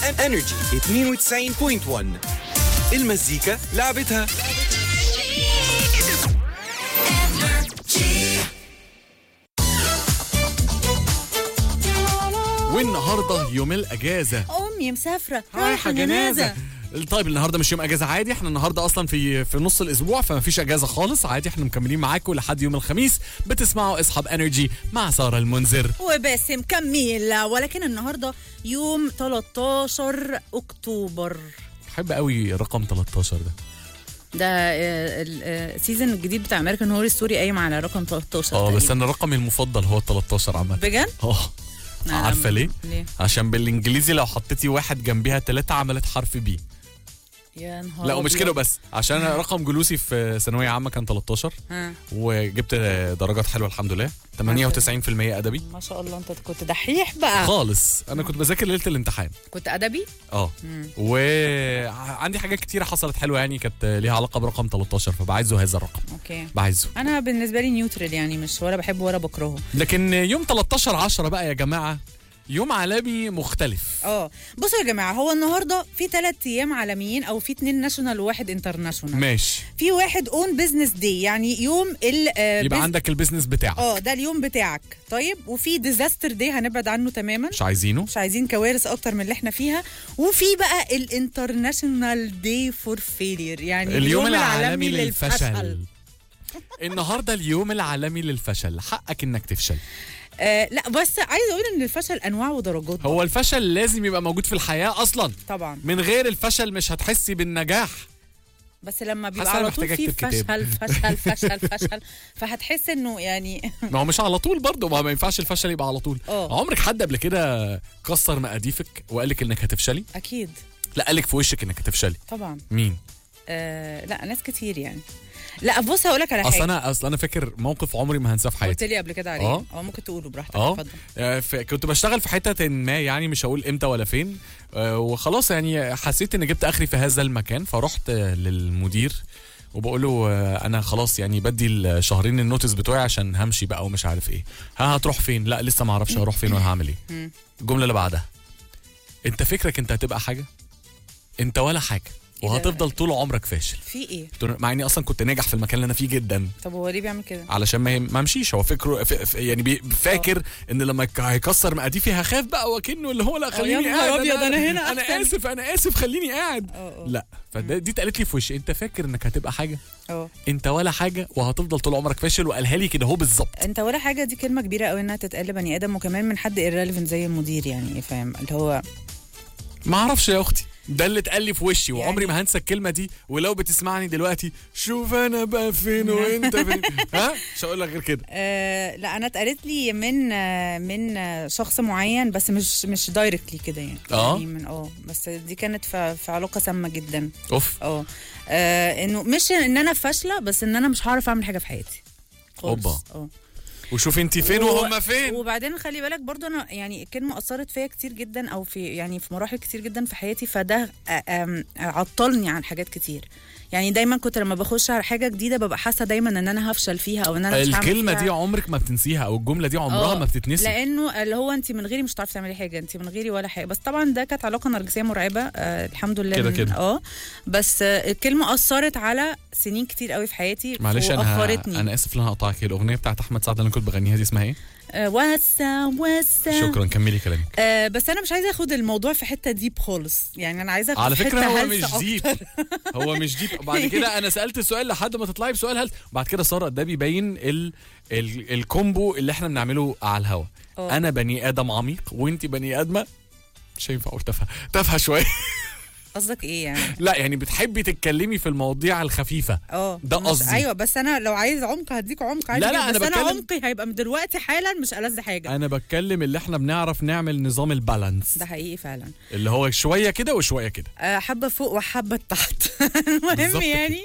انرجي 92.1 المزيكا لعبتها والنهارده يوم الاجازه امي مسافره رايحه جنازه طيب النهارده مش يوم اجازه عادي احنا النهارده اصلا في في نص الاسبوع فما فيش اجازه خالص عادي احنا مكملين معاكم لحد يوم الخميس بتسمعوا اصحاب انرجي مع ساره المنذر وباسم كميل ولكن النهارده يوم 13 اكتوبر بحب قوي رقم 13 ده ده آه، ال- آه، السيزون الجديد بتاع امريكان هوري ستوري قايم على رقم 13 اه بس تقريباً. انا رقمي المفضل هو ال 13 عامه بجد؟ اه لا، عارفه ليه؟ ليه؟ عشان بالانجليزي لو حطيتي واحد جنبيها ثلاثة عملت حرف بي يا نهار لا ومش أبيض. كده بس عشان أنا رقم جلوسي في ثانويه عامه كان 13 ها. وجبت درجات حلوه الحمد لله 98% ادبي ما شاء الله انت كنت دحيح بقى خالص انا كنت بذاكر ليله الامتحان كنت ادبي اه وعندي حاجات كتيره حصلت حلوه يعني كانت ليها علاقه برقم 13 فبعايزه هذا الرقم اوكي بعايزه انا بالنسبه لي نيوترال يعني مش ولا بحبه ولا بكرهه لكن يوم 13 10 بقى يا جماعه يوم عالمي مختلف اه بصوا يا جماعه هو النهارده في ثلاث ايام عالميين او في اتنين ناشونال وواحد انترناشونال ماشي في واحد اون بزنس داي يعني يوم ال آه، يبقى بز- عندك البيزنس بتاعك اه ده اليوم بتاعك طيب وفي ديزاستر داي هنبعد عنه تماما مش عايزينه مش عايزين كوارث اكتر من اللي احنا فيها وفي بقى الانترناشونال داي فور فيلير يعني اليوم العالمي للفشل النهارده اليوم العالمي للفشل حقك انك تفشل آه لا بس عايزه اقول ان الفشل انواع ودرجات هو الفشل لازم يبقى موجود في الحياه اصلا طبعا من غير الفشل مش هتحسي بالنجاح بس لما بيبقى حاسة أنا على طول محتاجة في أكتب كتاب. فشل فشل فشل فشل فهتحس انه يعني ما هو مش على طول برضه ما, ما ينفعش الفشل يبقى على طول اه. عمرك حد قبل كده كسر مقاديفك وقال لك انك هتفشلي اكيد لا قال لك في وشك انك هتفشلي طبعا مين آه لا ناس كتير يعني لا بص هقول لك على اصل حاجه انا اصل انا فاكر موقف عمري ما هنساه في قلت حياتي لي قبل كده عليه اه. اه ممكن تقوله براحتك اه اتفضل آه، ف- كنت بشتغل في حته ما يعني مش هقول امتى ولا فين آه، وخلاص يعني حسيت ان جبت اخري في هذا المكان فرحت آه، للمدير وبقول له آه، انا خلاص يعني بدي الشهرين النوتس بتوعي عشان همشي بقى ومش عارف ايه ها هتروح فين لا لسه ما اعرفش هروح فين ولا هعمل ايه مم. الجمله اللي بعدها انت فكرك انت هتبقى حاجه انت ولا حاجه إيه ده؟ وهتفضل طول عمرك فاشل في ايه قلت له- مع اني اصلا كنت ناجح في المكان اللي انا فيه جدا طب هو ليه بيعمل كده علشان ما ما امشيش هو فكره ف- ف- يعني بي- فاكر ان لما ك- هيكسر مقاديفي هخاف بقى وكنه اللي هو لا خليني نهار قاعد أبيض، أنا هنا انا أحسن. اسف انا اسف خليني قاعد اه اه لا فدي اتقالت لي في وشي انت فاكر انك هتبقى حاجه اه انت ولا حاجه وهتفضل طول عمرك فاشل وقالها لي كده اهو بالظبط انت ولا حاجه دي كلمه كبيره قوي انها تتقال لبني ادم وكمان من حد irrelevant زي المدير يعني فاهم اللي هو ما اعرفش يا اختي ده اللي اتقال لي في وشي يعني- وعمري ما هنسى الكلمه دي ولو بتسمعني دلوقتي شوف انا بقى فين وانت فين ها مش هقول لك غير كده آه لا انا اتقالت لي من آه من آه شخص معين بس مش مش دايركتلي كده يعني اه؟ يعني من اه بس دي كانت في, في علاقه سامه جدا اوف اه آه، انه مش ان انا فاشله بس ان انا مش هعرف اعمل حاجه في حياتي خالص. اوبا. اه وشوف انت فين و- وهم فين وبعدين خلي بالك برضو انا يعني الكلمه اثرت فيا كتير جدا او في يعني في مراحل كتير جدا في حياتي فده آه، آم، عطلني عن حاجات كتير يعني دايما كنت لما بخش على حاجه جديده ببقى حاسه دايما ان انا هفشل فيها او ان انا مش هعمل الكلمه فيها دي عمرك ما بتنسيها او الجمله دي عمرها آه، ما بتتنسي لانه اللي هو انت من غيري مش هتعرفي تعملي حاجه انت من غيري ولا حاجه بس طبعا ده كانت علاقه نرجسيه مرعبه آه الحمد لله كده من- كده. اه بس آه الكلمه اثرت على سنين كتير قوي في حياتي معلش انا واخرتني انا اسف ان انا هقطعك هي الاغنيه بتاعت احمد سعد اللي انا كنت بغنيها دي اسمها ايه آه وسع وسع شكرا كملي كلامك آه بس انا مش عايزه اخد الموضوع في حته ديب خالص يعني انا عايزه اخد على في فكره حتة هو هلسة مش أكتر. ديب هو مش ديب بعد كده انا سالت السؤال لحد ما تطلعي بسؤال هل بعد كده ساره ده بيبين ال... ال... الكومبو اللي احنا بنعمله على الهوا آه. انا بني ادم عميق وانت بني ادمه مش هينفع اقول تافهه تافهه شويه قصدك ايه يعني لا يعني بتحبي تتكلمي في المواضيع الخفيفه اه ده مش- قصدي. ايوه بس انا لو عايز عمق هديك عمق عادي لا، لا، جدا، أنا بس انا بتكلم- عمقي هيبقى من دلوقتي حالا مش ألذ حاجه انا بتكلم اللي احنا بنعرف نعمل نظام البالانس ده حقيقي فعلا اللي هو شويه كده وشويه كده آه، حبه فوق وحبه تحت المهم بالظبط كده. يعني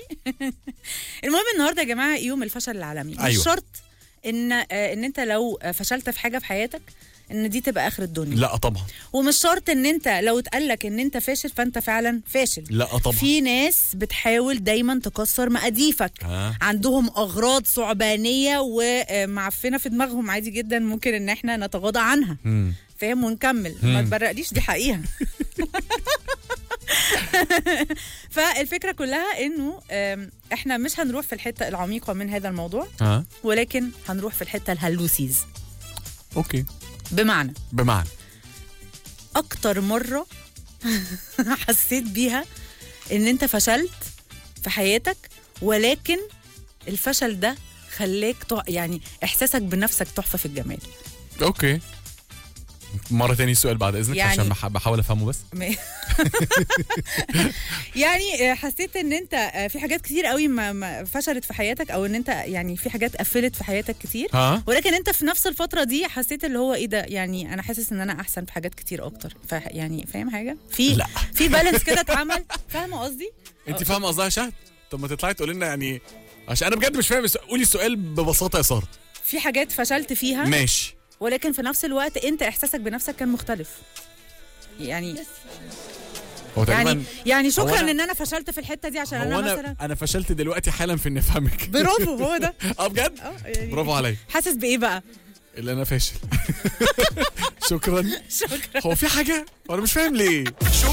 المهم النهارده يا جماعه يوم الفشل العالمي مش أيوة. شرط ان آه، ان انت لو آه، فشلت في حاجه في حياتك ان دي تبقى اخر الدنيا لا طبعا ومش شرط ان انت لو اتقالك ان انت فاشل فانت فعلا فاشل لا طبعا في ناس بتحاول دايما تكسر مقاديفك ها. عندهم اغراض ثعبانيه ومعفنه في دماغهم عادي جدا ممكن ان احنا نتغاضى عنها مم. فاهم ونكمل ما تبرقليش دي حقيقه فالفكره كلها انه آم، احنا مش هنروح في الحته العميقه من هذا الموضوع ها ولكن هنروح في الحته الهلوسيز اوكي بمعنى بمعنى اكتر مره حسيت بيها ان انت فشلت في حياتك ولكن الفشل ده خلاك تع... يعني احساسك بنفسك تحفه في الجمال اوكي مرة تاني السؤال بعد اذنك يعني- عشان بح- بحاول افهمه بس م- يعني حسيت ان انت في حاجات كتير قوي ما ما فشلت في حياتك او ان انت يعني في حاجات قفلت في حياتك كتير ها ولكن انت في نفس الفتره دي حسيت اللي هو ايه ده يعني انا حاسس ان انا احسن في حاجات كتير اكتر ف يعني فاهم حاجه في لا. في بالانس كده اتعمل فاهمه قصدي انت فاهمه قصدها يا شهد طب ما تطلعي تقولي لنا يعني عشان انا بجد مش فاهم السؤال. قولي السؤال ببساطه يا ساره في حاجات فشلت فيها ماشي ولكن في نفس الوقت انت احساسك بنفسك كان مختلف يعني هو يعني تقريبا يعني شكرا أنا- ان انا فشلت في الحته دي عشان هو انا انا مثلا انا فشلت دلوقتي حالا في اني افهمك برافو هو ده اه بجد اه يعني برافو عليا حاسس بايه بقى اللي انا فاشل شكرا شكرا هو في حاجه وانا مش فاهم ليه